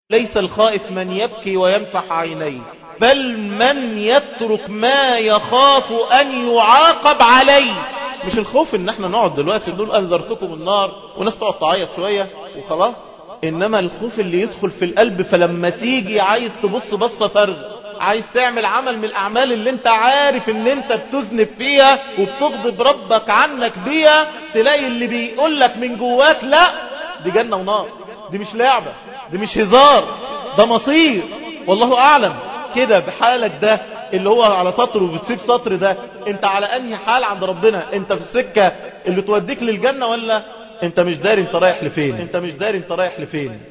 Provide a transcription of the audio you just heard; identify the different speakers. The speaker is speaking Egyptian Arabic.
Speaker 1: ليس الخائف من يبكي ويمسح عينيه بل من يترك ما يخاف أن يعاقب عليه مش الخوف ان احنا نقعد دلوقتي نقول انذرتكم النار وناس تقعد تعيط شوية وخلاص انما الخوف اللي يدخل في القلب فلما تيجي عايز تبص بصة فرغ عايز تعمل عمل من الاعمال اللي انت عارف ان انت بتذنب فيها وبتغضب ربك عنك بيها تلاقي اللي بيقول لك من جواك لا دي جنة ونار دي مش لعبة دي مش هزار ده مصير والله اعلم كده بحالك ده اللي هو على سطر وبتسيب سطر ده انت على انهي حال عند ربنا انت في السكة اللي توديك للجنة ولا انت مش داري انت رايح لفين انت مش داري انت رايح لفين